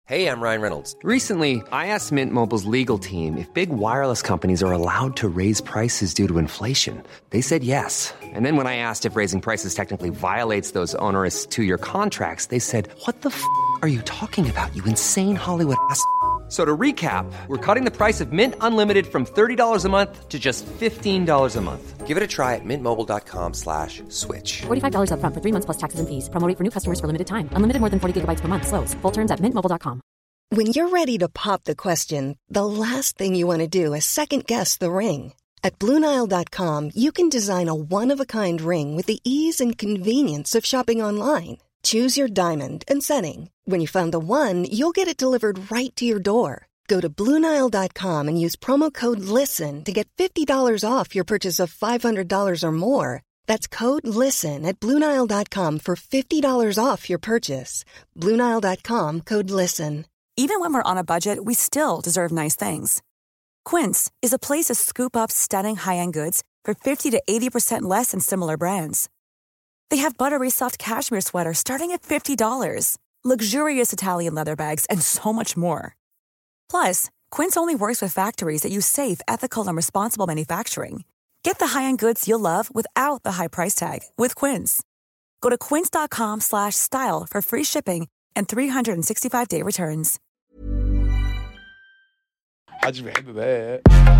Hey, I'm Ryan Reynolds. Recently, I asked Mint Mobile's legal team if big wireless companies are allowed to raise prices due to inflation. They said yes. And then when I asked if raising prices technically violates those onerous two year contracts, they said, What the f are you talking about, you insane Hollywood ass? f- So to recap, we're cutting the price of Mint Unlimited from $30 a month to just $15 a month. Give it a try at mintmobile.com slash switch. $45 upfront for three months plus taxes and fees. Promo rate for new customers for limited time. Unlimited more than 40 gigabytes per month. Slows. Full terms at mintmobile.com. When you're ready to pop the question, the last thing you want to do is second guess the ring. At Bluenile.com, you can design a one of a kind ring with the ease and convenience of shopping online. Choose your diamond and setting. When you find the one, you'll get it delivered right to your door. Go to Bluenile.com and use promo code LISTEN to get $50 off your purchase of $500 or more. That's code LISTEN at Bluenile.com for $50 off your purchase. Bluenile.com code LISTEN. Even when we're on a budget, we still deserve nice things. Quince is a place to scoop up stunning high-end goods for 50 to 80% less than similar brands. They have buttery soft cashmere sweaters starting at $50, luxurious Italian leather bags, and so much more. Plus, Quince only works with factories that use safe, ethical, and responsible manufacturing. Get the high-end goods you'll love without the high price tag with Quince. Go to quince.com slash style for free shipping and 365-day returns. محدش بيحب بقى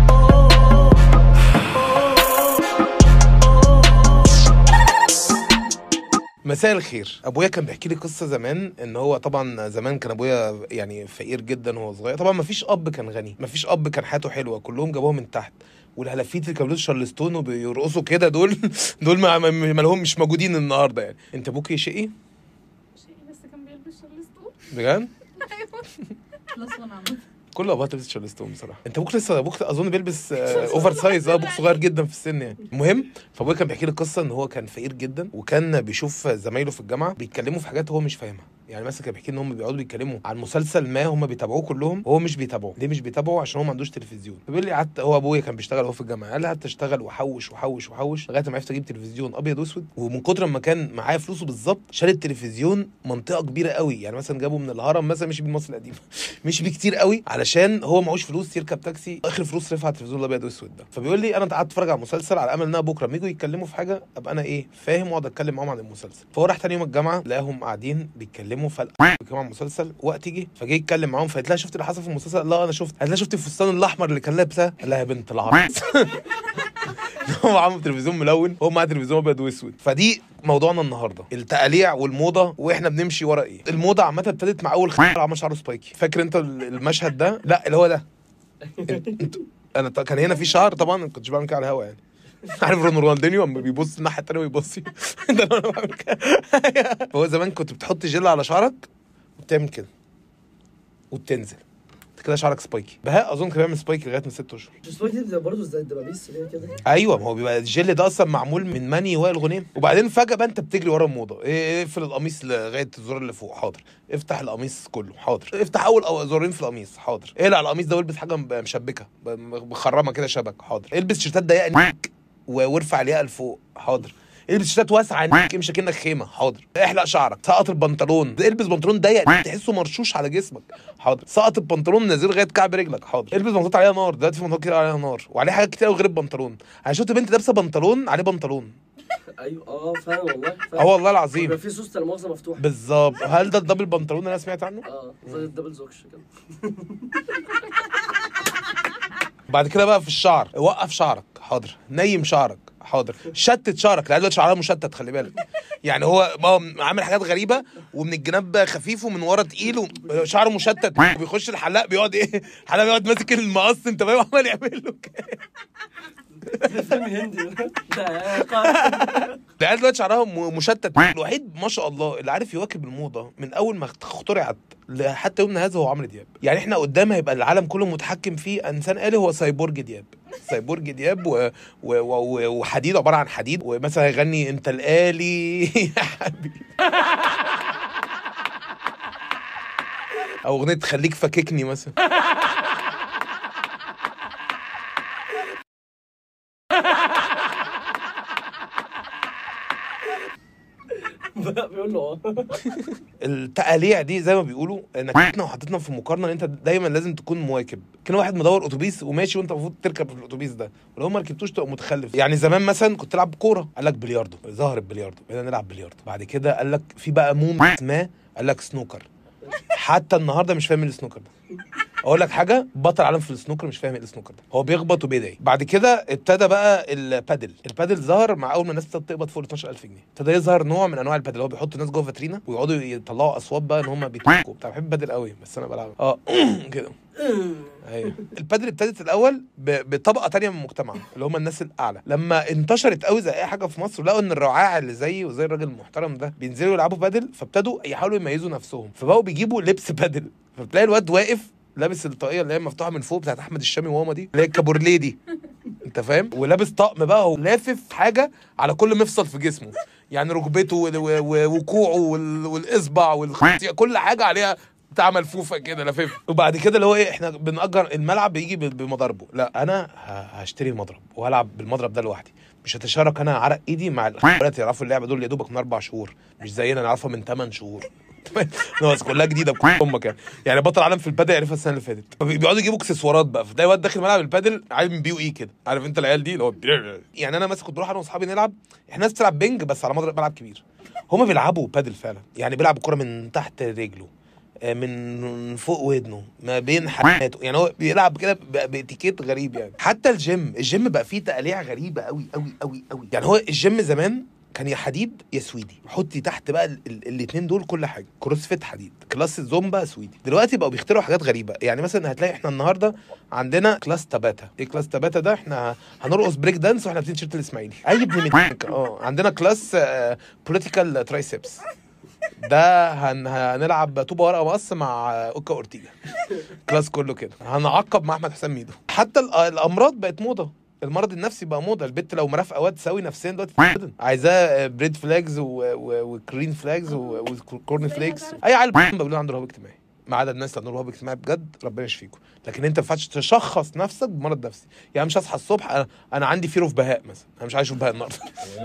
مساء الخير ابويا كان بيحكي لي قصه زمان ان هو طبعا زمان كان ابويا يعني فقير جدا وهو صغير طبعا ما فيش اب كان غني ما فيش اب كان حياته حلوه كلهم جابوها من تحت والهلافيت اللي كانوا بيلبسوا شارلستون وبيرقصوا كده دول دول ما, ما, ما لهم مش موجودين النهارده يعني انت ابوك شقي بس كان بيلبس شارلستون بجد بلس وان عامة كل ابوات بتلبس شارلستون بصراحه انت ابوك لسه ابوك اظن بيلبس آه، اوفر سايز اه ابوك صغير جدا في السن يعني المهم فابويا كان بيحكي لي قصه ان هو كان فقير جدا وكان بيشوف زمايله في الجامعه بيتكلموا في حاجات هو مش فاهمها يعني مثلا كان بيحكي ان هم بيقعدوا بيتكلموا عن مسلسل ما هم بيتابعوه كلهم وهو مش بيتابعه ليه مش بيتابعه عشان هو ما عندوش تلفزيون فبيقول لي قعدت هو ابويا كان بيشتغل هو في الجامعه قال لي قعدت اشتغل واحوش واحوش واحوش لغايه ما عرفت اجيب تلفزيون ابيض واسود ومن كتر ما كان معايا فلوسه بالظبط شال التلفزيون منطقه كبيره قوي يعني مثلا جابه من الهرم مثلا مش بالمصري القديم مش بكتير قوي علشان هو معهوش فلوس يركب تاكسي اخر فلوس رفع التلفزيون الابيض والاسود ده فبيقول لي انا قعدت اتفرج على مسلسل على امل ان انا بكره لما يجوا يتكلموا في حاجه ابقى انا ايه فاهم واقعد اتكلم معاهم عن المسلسل فهو راح تاني يوم الجامعه لقاهم قاعدين بيتكلموا فال بيتكلموا عن المسلسل وقت يجي فجه يتكلم معاهم فقلت لها شفت اللي حصل في المسلسل قال لها انا شفت قالت لها شفت الفستان الاحمر اللي كان لابسه قال لها يا بنت العبط هو عامل تلفزيون ملون هو معاه تلفزيون ابيض واسود فدي موضوعنا النهارده التقاليع والموضه واحنا بنمشي ورا ايه الموضه عامه ابتدت مع اول خير عمل شعره سبايكي فاكر انت المشهد ده لا اللي هو ده انت انت انا ط- كان هنا في شعر طبعا ما كنتش بعمل كده على الهوا يعني عارف رون- رونالدينيو اما بيبص الناحيه التانيه ويبص ده اللي انا بعمل كده فهو زمان كنت بتحط جل على شعرك وبتعمل كده وبتنزل انت كده شعرك سبايكي بهاء اظن كان بيعمل سبايكي لغايه من ست اشهر الاسبوع دي بتبقى برضه زي الدبابيس اللي هي كده ايوه ما هو بيبقى الجل ده اصلا معمول من ماني وائل غنيم وبعدين فجاه بقى انت بتجري ورا الموضه إيه، اقفل القميص لغايه الزرار اللي فوق حاضر افتح القميص كله حاضر افتح اول أو- زرارين في القميص حاضر اقلع القميص ده والبس حاجه م- مشبكه ب- مخرمه كده شبك حاضر البس شيرتات ضيقه نيك و- وارفع الياقه لفوق حاضر البس شيرتات واسعه نيك امشي كأنك خيمه حاضر احلق شعرك سقط البنطلون البس بنطلون ضيق تحسه مرشوش على جسمك حاضر سقط البنطلون نازل لغايه كعب رجلك حاضر البس بنطلون عليها نار دلوقتي في بنطلون كتير عليها نار وعليه حاجات كتير قوي غير البنطلون انا شفت بنت لابسه بنطلون عليه بنطلون ايوه اه فعلا والله فعلا اه والله العظيم بيبقى في سوسته المؤاخذه مفتوح بالظبط هل ده الدبل بنطلون اللي انا سمعت عنه اه زي الدبل زوكش كده بعد كده بقى في الشعر وقف شعرك حاضر نيم شعرك حاضر شتت شعرك العيال دلوقتي شعرها مشتت خلي بالك يعني هو ما هو عامل حاجات غريبه ومن الجناب خفيف ومن ورا تقيل وشعره مشتت بيخش الحلاق بيقعد ايه الحلاق بيقعد ماسك المقص انت فاهم عمال يعمل له كده فيلم هندي ده قا- العيال دلوقتي شعرها م- مشتت الوحيد ما شاء الله اللي عارف يواكب الموضه من اول ما اخترعت ل- حتى يومنا هذا هو عمرو دياب يعني احنا قدام هيبقى العالم كله متحكم فيه انسان آلي هو سايبورج دياب سايبورج دياب و... و... و... وحديد عباره عن حديد ومثلا هيغني انت الآلي يا حبيبي او اغنيه خليك فاككني مثلا بيقول له اه التقاليع دي زي ما بيقولوا نكتنا وحطتنا في مقارنه ان انت دايما لازم تكون مواكب كان واحد مدور اتوبيس وماشي وانت المفروض تركب في الاتوبيس ده ولو ما ركبتوش تبقى متخلف يعني زمان مثلا كنت تلعب كوره قال لك بلياردو ظهر البلياردو بدنا نلعب بلياردو بعد كده قال لك في بقى موم ما قال لك سنوكر حتى النهارده مش فاهم ايه السنوكر ده اقول لك حاجه بطل عالم في السنوكر مش فاهم ايه السنوكر ده هو بيخبط وبيدعي بعد كده ابتدى بقى البادل البادل ظهر مع اول ما الناس ابتدت تقبض فوق ال 12000 جنيه ابتدى يظهر نوع من انواع البادل هو بيحط الناس جوه فاترينا ويقعدوا يطلعوا اصوات بقى ان هم بيتنكوا بتاع بحب البادل قوي بس انا بلعب اه كده ايوه البادل ابتدت الاول ب- بطبقه تانية من المجتمع اللي هم الناس الاعلى لما انتشرت قوي زي اي حاجه في مصر لقوا ان الرعاع اللي زيي وزي الراجل المحترم ده بينزلوا يلعبوا بادل فابتدوا يحاولوا يميزوا نفسهم فبقوا بيجيبوا لبس بادل فبتلاقي الواد واقف لابس الطاقيه اللي هي مفتوحه من فوق بتاعت احمد الشامي وماما دي اللي هي الكابورليه دي انت فاهم ولابس طقم بقى ولافف حاجه على كل مفصل في جسمه يعني ركبته و- و- و- وكوعه وال- والاصبع والخصيه كل حاجه عليها بتاع ملفوفه كده لفيف وبعد كده اللي هو ايه احنا بنأجر الملعب بيجي ب- بمضاربه لا انا ه- هشتري مضرب وهلعب بالمضرب ده لوحدي مش هتشارك انا عرق ايدي مع الاخوات يعرفوا اللعبه دول يا دوبك من اربع شهور مش زينا نعرفها من ثمان شهور بس كلها جديده بكل امك يعني يعني بطل عالم في البادل يعرفها السنه اللي فاتت بيقعدوا يجيبوا اكسسوارات بقى فتلاقي واد داخل ملعب البادل عامل من بي واي كده عارف انت العيال دي اللي هو يعني انا مثلا كنت بروح انا واصحابي نلعب احنا ناس بتلعب بينج بس على مضرب ملعب كبير هما بيلعبوا بادل فعلا يعني بيلعب الكوره من تحت رجله آه، من فوق ودنه ما بين حناته يعني هو بيلعب كده ب- باتيكيت غريب يعني حتى الجيم الجيم بقى فيه تقاليع غريبه قوي قوي قوي قوي يعني هو الجيم زمان كان يا حديد يا سويدي حطي تحت بقى ال- ال- الاتنين دول كل حاجه كروس فيت حديد كلاس زومبا سويدي دلوقتي بقوا بيخترعوا حاجات غريبه يعني مثلا هتلاقي احنا النهارده عندنا كلاس تباتا ايه كلاس تباتا ده احنا هنرقص بريك دانس واحنا لابسين شيرت الاسماعيلي اي ابن مدينك اه عندنا كلاس بوليتيكال ترايسبس ده هن... هنلعب طوبه ورقه مقص مع اوكا اورتيجا كلاس كله كده هنعقب مع احمد حسام ميدو حتى ال- الامراض بقت موضه المرض النفسي بقى موضه البت لو مرافقه واد سوي نفسيا دلوقتي تتخدم. عايزاه بريد فلاجز و- و- وكرين فلاجز و- وكورن فليكس اي عيل بيقولوا عنده رهاب اجتماعي ما عدا الناس اللي عندهم رهاب اجتماعي بجد ربنا يشفيكم لكن انت ما ينفعش تشخص نفسك بمرض نفسي يعني مش هصحى الصبح انا, أنا عندي فير اوف بهاء مثلا انا مش عايز اشوف بهاء النهارده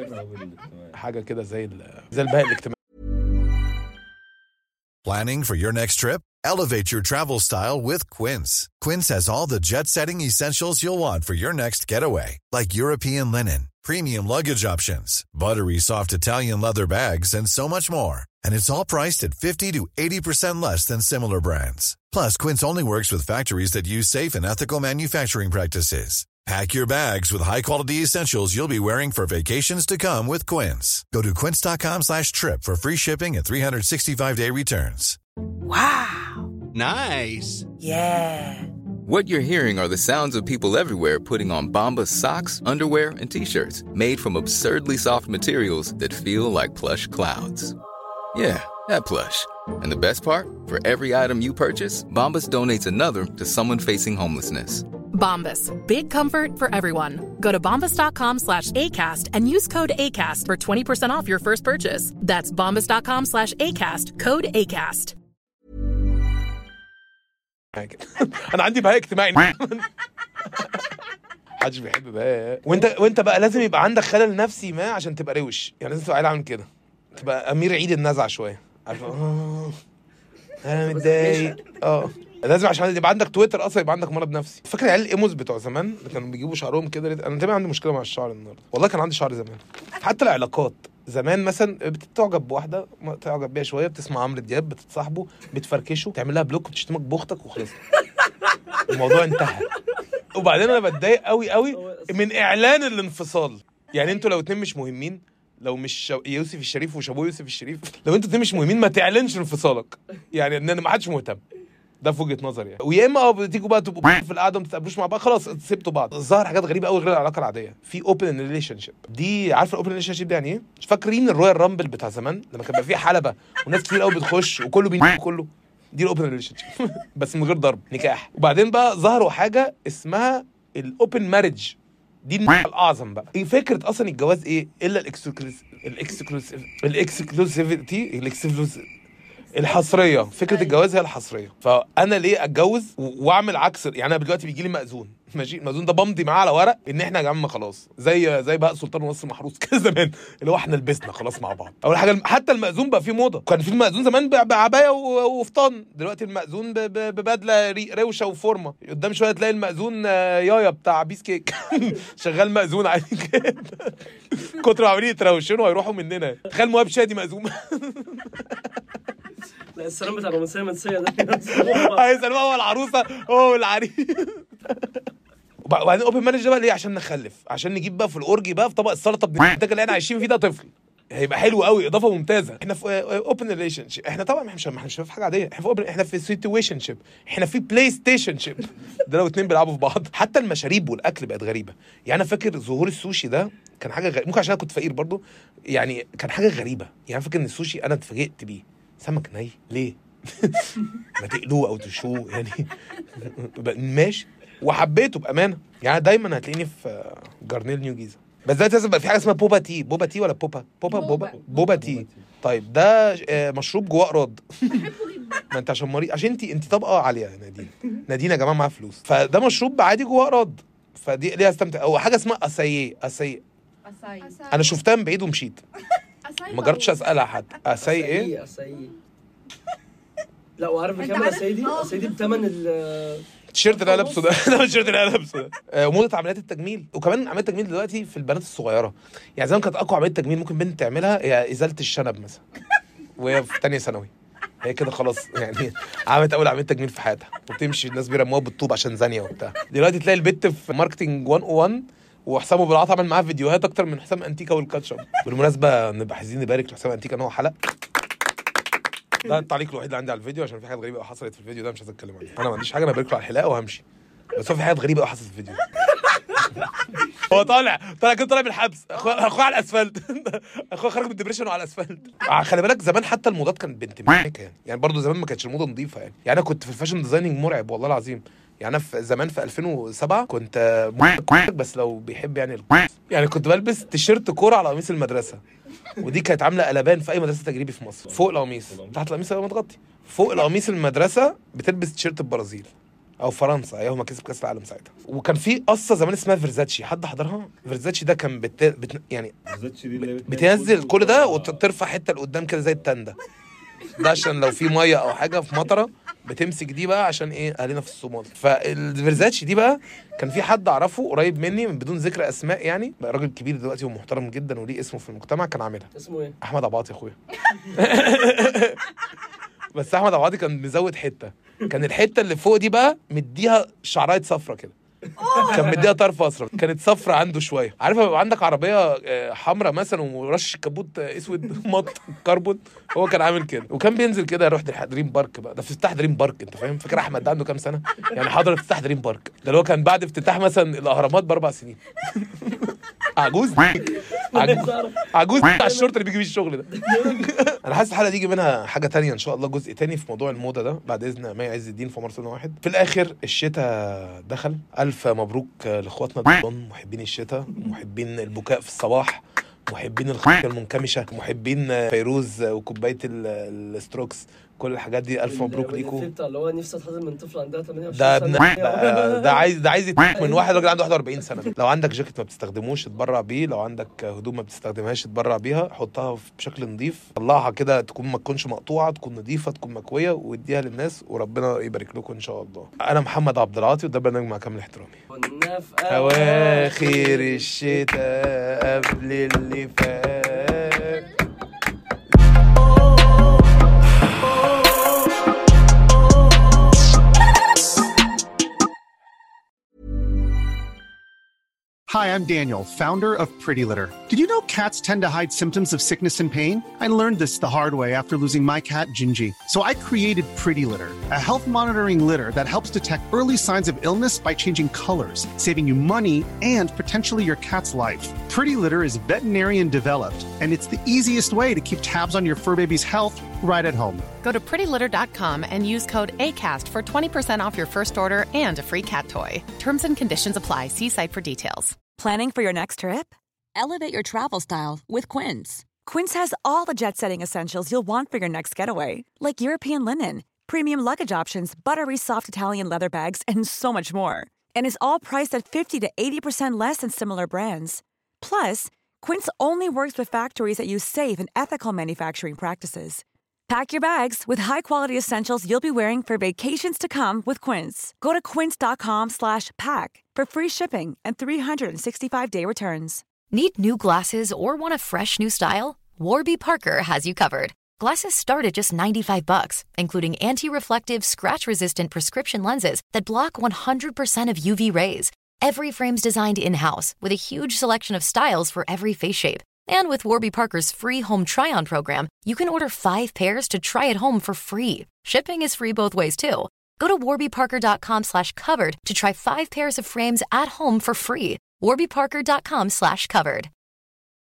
حاجه كده زي ال- زي البهاء الاجتماعي Planning for your next trip? Elevate your travel style with Quince. Quince has all the jet setting essentials you'll want for your next getaway, like European linen, premium luggage options, buttery soft Italian leather bags, and so much more. And it's all priced at 50 to 80% less than similar brands. Plus, Quince only works with factories that use safe and ethical manufacturing practices. Pack your bags with high-quality essentials you'll be wearing for vacations to come with Quince. Go to quince.com slash trip for free shipping and 365-day returns. Nice. Yeah. What you're hearing are the sounds of people everywhere putting on Bombas socks, underwear, and t-shirts made from absurdly soft materials that feel like plush clouds. Yeah, that plush. And the best part? For every item you purchase, Bombas donates another to someone facing homelessness. Bombas. Big comfort for everyone. Go to bombas.com slash ACAST and use code ACAST for 20% off your first purchase. That's bombas.com slash ACAST. Code ACAST. حاجه انا عندي بهاء اجتماعي محدش بيحب بهاء وانت وانت بقى لازم يبقى عندك خلل نفسي ما عشان تبقى روش يعني لازم تبقى عيل عامل كده تبقى امير عيد النزعه شويه عارف اه انا متضايق اه لازم عشان يبقى عندك تويتر اصلا يبقى عندك مرض نفسي فاكر العيال الايموز بتوع زمان اللي كانوا بيجيبوا شعرهم كده انا دايما عندي مشكله مع الشعر النهارده والله كان عندي شعر زمان حتى العلاقات زمان مثلا بتعجب بواحده ما تعجب بيها شويه بتسمع عمرو دياب بتتصاحبه بتفركشه تعمل لها بلوك بتشتمك باختك وخلصت الموضوع انتهى وبعدين انا بتضايق قوي قوي من اعلان الانفصال يعني انتوا لو اتنين مش مهمين لو مش شو... يوسف الشريف وشابوه يوسف الشريف لو انتوا اتنين مش مهمين ما تعلنش انفصالك يعني ان ما حدش مهتم ده في وجهه نظري يعني ويا اما اه بتيجوا بقى تبقوا في القعده ما تتقابلوش مع بعض خلاص سبتوا بعض ظهر حاجات غريبه قوي غير العلاقه العاديه في اوبن ريليشن شيب دي عارفه الاوبن ريليشن شيب دي يعني ايه مش فاكرين الرويال رامبل بتاع زمان لما كان بقى فيه حلبه وناس كتير قوي بتخش وكله بينام كله دي الاوبن ريليشن شيب بس من غير ضرب نكاح وبعدين بقى ظهروا حاجه اسمها الاوبن ماريج دي النقطة الاعظم بقى ايه فكره اصلا الجواز ايه الا الاكسكلوسيف الاكسكلوسيف الاكسكلوسيفيتي الاكسكلوسيف الحصريه فكره الجواز هي الحصريه فانا ليه اتجوز و- واعمل عكس يعني انا دلوقتي بيجي لي مأذون ماشي المأذون ده بمضي معاه على ورق ان احنا يا جماعه خلاص زي زي بقى سلطان ونصر محروس كده زمان اللي هو احنا لبسنا خلاص مع بعض اول حاجه حتى المأذون بقى فيه موضه كان في المأذون زمان ب- بعبايه و- وفطان دلوقتي المأذون ب- ب- ببدله ري- روشه وفورمه قدام شويه تلاقي المأذون آه، يايا بتاع بيس كيك شغال مأذون عادي كده كتر ما عمالين يتروشنوا هيروحوا مننا تخيل مهاب شادي مأذون لا السلام بتاع الرومانسيه المنسيه ده هيسأل بقى هو العروسه هو العريس وبعدين اوبن مانج ده بقى ليه عشان نخلف عشان نجيب بقى في الاورجي بقى في طبق السلطه ابن الانتاج اللي احنا عايشين فيه ده طفل هيبقى حلو قوي اضافه ممتازه احنا في اوبن ريليشن شيب احنا طبعا احنا مش احنا مش في حاجه عاديه احنا في open- احنا في سيتويشن شيب احنا في بلاي ستيشن شيب ده لو اتنين بيلعبوا في بعض حتى المشاريب والاكل بقت غريبه يعني انا فاكر ظهور السوشي ده كان حاجه غريبة. ممكن عشان انا كنت فقير برضو يعني كان حاجه غريبه يعني أنا فاكر ان السوشي انا اتفاجئت بيه سمك ني ليه ما تقلوه او تشوه يعني بقى- ماشي وحبيته بامانه يعني دايما هتلاقيني في جارنيل نيو جيزه بس دلوقتي لازم يبقى في حاجه اسمها بوبا تي بوبا تي ولا بوبا بوبا بوبا بوبا تي طيب ده آه، مشروب جواه راد ما انت عشان مريض عشان انت انت طبقه عاليه يا نادين نادين يا جماعه معاها فلوس فده مشروب عادي جواه راد فدي ليها استمتع او حاجه اسمها اساييه اساييه انا شفتها من بعيد ومشيت ما جربتش اسالها حد اساي ايه اساي لا وعارف انت بكام عارف؟ اساي دي؟ اه. اساي دي بتمن ال التيشيرت اللي انا لابسه ده ده التيشيرت اللي انا لابسه ده آه، وموضه عمليات التجميل وكمان عمليات التجميل دلوقتي في البنات الصغيره يعني زمان كانت اقوى عمليه تجميل ممكن بنت تعملها هي ازاله الشنب مثلا وهي في ثانيه ثانوي هي كده خلاص يعني عملت اول عمليه تجميل في حياتها وبتمشي الناس بيرموها بالطوب عشان زانيه وبتاع دلوقتي تلاقي البت في ماركتنج 101 وحسام ابو العاط عمل معاها فيديوهات اكتر من حسام انتيكا والكاتشب بالمناسبه نبقى عايزين نبارك لحسام انتيكا ان هو حلق ده التعليق الوحيد اللي عندي على الفيديو عشان في حاجات غريبه قوي حصلت في الفيديو ده مش عايز اتكلم عنها انا ما عنديش حاجه انا بارك له على الحلاقه وهمشي بس هو في حاجات غريبه قوي حصلت في الفيديو هو طالع طالع كده طالع من الحبس اخوه أخوه على الاسفلت اخوه خرج من الدبريشن وعلى الاسفلت آه، خلي بالك زمان حتى الموضات كانت بنت ملكه يعني يعني برضه زمان ما كانتش الموضه نظيفه يعني يعني انا كنت في الفاشن ديزايننج مرعب والله العظيم يعني انا في زمان في 2007 كنت آه، بس لو بيحب يعني ال- يعني كنت بلبس تيشيرت كوره على قميص المدرسه ودي كانت عامله قلبان في اي مدرسه تجريبي في مصر فوق القميص تحت القميص هيبقى متغطي فوق القميص المدرسه بتلبس تيشيرت البرازيل او فرنسا ايوه ما كسب كاس العالم ساعتها وكان في قصه زمان اسمها فيرزاتشي حد حضرها فيرزاتشي ده كان بت... بت... يعني بتنزل كل ده وترفع حته لقدام كده زي التنده ده عشان لو في ميه او حاجه في مطره بتمسك دي بقى عشان ايه اهلنا في الصومال فالفيرزاتشي دي بقى كان في حد اعرفه قريب مني من بدون ذكر اسماء يعني بقى راجل كبير دلوقتي ومحترم جدا وليه اسمه في المجتمع كان عاملها اسمه ايه؟ احمد عباط يا اخويا بس احمد عباطي كان مزود حته كان الحته اللي فوق دي بقى مديها شعرايه صفرة كده كان مديها طرف اصفر كانت صفرة عنده شويه عارف لما يبقى عندك عربيه حمراء مثلا ورش كبوت آه، اسود مط كربون هو كان عامل كده وكان بينزل كده يروح دريم- دريم بارك بقى ده في افتتاح دريم بارك انت فاهم فاكر احمد ده عنده كام سنه يعني حضر افتتاح دريم بارك ده اللي هو كان بعد افتتاح مثلا الاهرامات باربع سنين عجوز عجوز عجوز بتاع الشرطه اللي بيجي بيه الشغل ده انا حاسس الحلقه دي يجي منها حاجه تانية ان شاء الله جزء تاني في موضوع الموضه ده بعد اذن مي عز الدين في مرسل واحد في الاخر الشتاء دخل الف مبروك لاخواتنا الضم محبين الشتاء محبين البكاء في الصباح محبين الخيط المنكمشه محبين فيروز وكوبايه ال- الستروكس كل الحاجات دي الف مبروك ليكم الإفيه بتاع اللي هو نفسي اتحضن من طفل عندها 28 ده سنه ابن ده, ده عايز ده عايز يتفك من واحد راجل عنده 41 سنه لو عندك جاكيت ما بتستخدموش اتبرع بيه لو عندك هدوم ما بتستخدمهاش اتبرع بيها حطها في- بشكل نظيف طلعها كده تكون ما تكونش مقطوعه تكون نظيفه تكون مكويه واديها للناس وربنا يبارك لكم ان شاء الله انا محمد عبد العاطي وده برنامج مع كامل احترامي كنا في اواخر الشتاء قبل اللي فات Hi, I'm Daniel, founder of Pretty Litter. Did you know cats tend to hide symptoms of sickness and pain? I learned this the hard way after losing my cat, Gingy. So I created Pretty Litter, a health monitoring litter that helps detect early signs of illness by changing colors, saving you money and potentially your cat's life. Pretty Litter is veterinarian developed, and it's the easiest way to keep tabs on your fur baby's health right at home. Go to prettylitter.com and use code ACAST for 20% off your first order and a free cat toy. Terms and conditions apply. See site for details. Planning for your next trip? Elevate your travel style with Quince. Quince has all the jet setting essentials you'll want for your next getaway, like European linen, premium luggage options, buttery soft Italian leather bags, and so much more. and is all priced at 50 to 80% less than similar brands. Plus, Quince only works with factories that use safe and ethical manufacturing practices. Pack your bags with high-quality essentials you'll be wearing for vacations to come with Quince. Go to quince.com/pack for free shipping and 365-day returns. Need new glasses or want a fresh new style? Warby Parker has you covered. Glasses start at just 95 bucks, including anti-reflective, scratch-resistant prescription lenses that block 100% of UV rays. Every frame's designed in-house with a huge selection of styles for every face shape. And with Warby Parker's free home try-on program, you can order 5 pairs to try at home for free. Shipping is free both ways too. Go to warbyparker.com slash covered to try 5 pairs of frames at home for free. warbyparker.com slash covered.